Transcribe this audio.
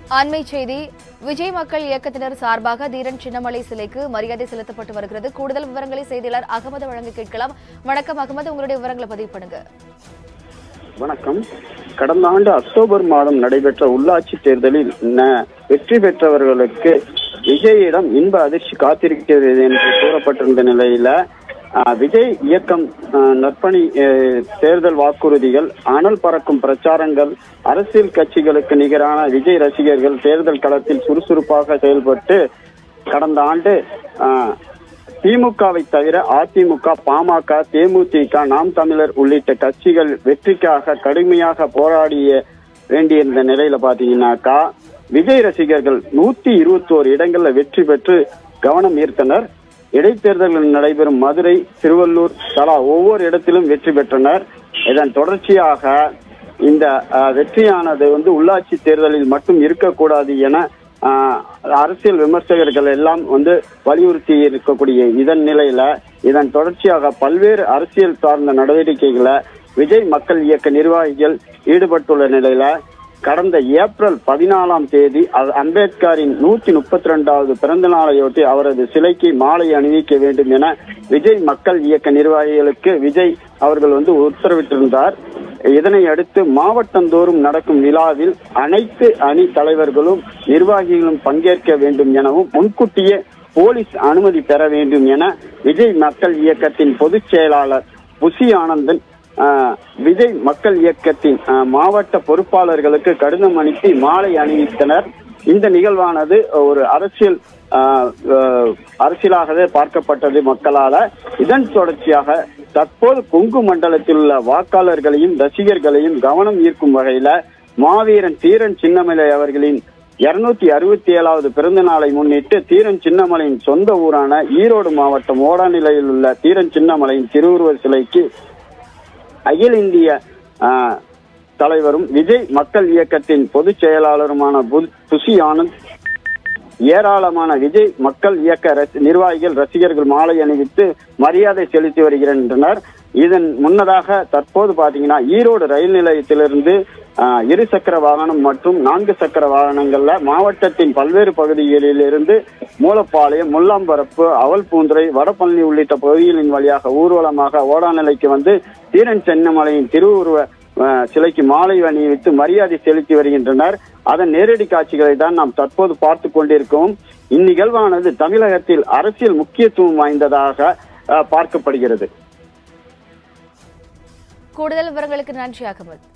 அண்மை செய்தி விஜய் மக்கள் இயக்கத்தினர் சார்பாக தீரன் சின்னமலை சிலைக்கு மரியாதை செலுத்தப்பட்டு வருகிறது கூடுதல் விவரங்களை செய்தியாளர் அகமது வழங்க கேட்கலாம் வணக்கம் அகமது உங்களுடைய விவரங்களை பதிவு பண்ணுங்க வணக்கம் கடந்த ஆண்டு அக்டோபர் மாதம் நடைபெற்ற உள்ளாட்சி தேர்தலில் ந- வெற்றி பெற்றவர்களுக்கு விஜயிடம் இன்ப அதிர்ச்சி காத்திருக்கிறது என்று கூறப்பட்டிருந்த நிலையில ஆ, விஜய் இயக்கம் ஆ, நற்பணி ஆ, தேர்தல் வாக்குறுதிகள் அனல் பறக்கும் பிரச்சாரங்கள் அரசியல் கட்சிகளுக்கு நிகரான விஜய் ரசிகர்கள் தேர்தல் களத்தில் சுறுசுறுப்பாக செயல்பட்டு கடந்த ஆண்டு ஆ, திமுகவை தவிர அதிமுக பாமக தேமுதிக நாம் தமிழர் உள்ளிட்ட கட்சிகள் வெற்றிக்காக கடுமையாக போராடிய வேண்டியிருந்த நிலையில பாத்தீங்கன்னாக்கா விஜய் ரசிகர்கள் நூத்தி இருபத்தோரு இடங்கள்ல வெற்றி பெற்று கவனம் ஈர்த்தனர் இடைத்தேர்தல்கள் நடைபெறும் மதுரை திருவள்ளூர் தலா ஒவ்வொரு இடத்திலும் வெற்றி பெற்றனர் இதன் தொடர்ச்சியாக இந்த அஹ், வெற்றியானது வந்து உள்ளாட்சி தேர்தலில் மட்டும் இருக்கக்கூடாது என ஆஹ், அரசியல் விமர்சகர்கள் எல்லாம் வந்து வலியுறுத்தி இருக்கக்கூடிய இதன் நிலையில இதன் தொடர்ச்சியாக பல்வேறு அரசியல் சார்ந்த நடவடிக்கைகளை விஜய் மக்கள் இயக்க நிர்வாகிகள் ஈடுபட்டுள்ள நிலையில கடந்த ஏப்ரல் பதினாலாம் தேதி அ- அம்பேத்கரின் நூத்தி முப்பத்தி ரெண்டாவது பிறந்த நாளையொட்டி அவரது சிலைக்கு மாலை அணிவிக்க வேண்டும் என விஜய் மக்கள் இயக்க நிர்வாகிகளுக்கு விஜய் அவர்கள் வந்து உத்தரவிட்டிருந்தார் இதனை அடுத்து மாவட்டந்தோறும் நடக்கும் விழாவில் அனைத்து அணி தலைவர்களும் நிர்வாகிகளும் பங்கேற்க வேண்டும் எனவும் முன்கூட்டியே போலீஸ் அனுமதி பெற வேண்டும் என விஜய் மக்கள் இயக்கத்தின் பொதுச் செயலாளர் புசி ஆனந்தன் ஆஹ், விஜய் மக்கள் இயக்கத்தின் ஆஹ், மாவட்ட பொறுப்பாளர்களுக்கு கடிதம் அனுப்பி மாலை அணிவித்தனர் இந்த நிகழ்வானது ஒரு அரசியல் ஆஹ், ஆஹ், அரசியலாகவே பார்க்கப்பட்டது மக்களால இதன் தொடர்ச்சியாக தற்போது கொங்கு மண்டலத்தில் உள்ள வாக்காளர்களையும் ரசிகர்களையும் கவனம் ஈர்க்கும் வகையில மாவீரன் தீரன் சின்னமலை அவர்களின் இருநூத்தி அறுபத்தி ஏழாவது பிறந்த நாளை முன்னிட்டு தீரன் சின்னமலையின் சொந்த ஊரான ஈரோடு மாவட்டம் ஓடாநிலையில் உள்ள தீரன் சின்னமலையின் திருவுருவ சிலைக்கு அகில இந்திய ஆ, தலைவரும் விஜய் மக்கள் இயக்கத்தின் பொதுச் செயலாளருமான புல்- புசி ஆனந்த் ஏராளமான விஜய் மக்கள் இயக்க ரசி- நிர்வாகிகள் ரசிகர்கள் மாலை அணிவித்து மரியாதை செலுத்தி வருகின்றனர் இதன் முன்னதாக தற்போது பாத்தீங்கன்னா ஈரோடு ரயில் நிலையத்திலிருந்து ஆஹ், இரு சக்கர வாகனம் மற்றும் நான்கு சக்கர வாகனங்கள்ல மாவட்டத்தின் பல்வேறு பகுதிகளில் இருந்து மூலப்பாளையம் முல்லாம்பரப்பு அவல்பூந்துறை வடபழனி உள்ளிட்ட பகுதிகளின் வழியாக ஊர்வலமாக ஓடாநிலைக்கு வந்து தீரன் சென்னமலையின் திருவுருவ ஆஹ், சிலைக்கு மாலை அணிவித்து மரியாதை செலுத்தி வருகின்றனர் அதன் நேரடி காட்சிகளை தான் நாம் தற்போது பார்த்து கொண்டிருக்கோம் இந்நிகழ்வானது தமிழகத்தில் அரசியல் முக்கியத்துவம் வாய்ந்ததாக ஆஹ், பார்க்கப்படுகிறது கூடுதல் விவரங்களுக்கு நன்றி அகமது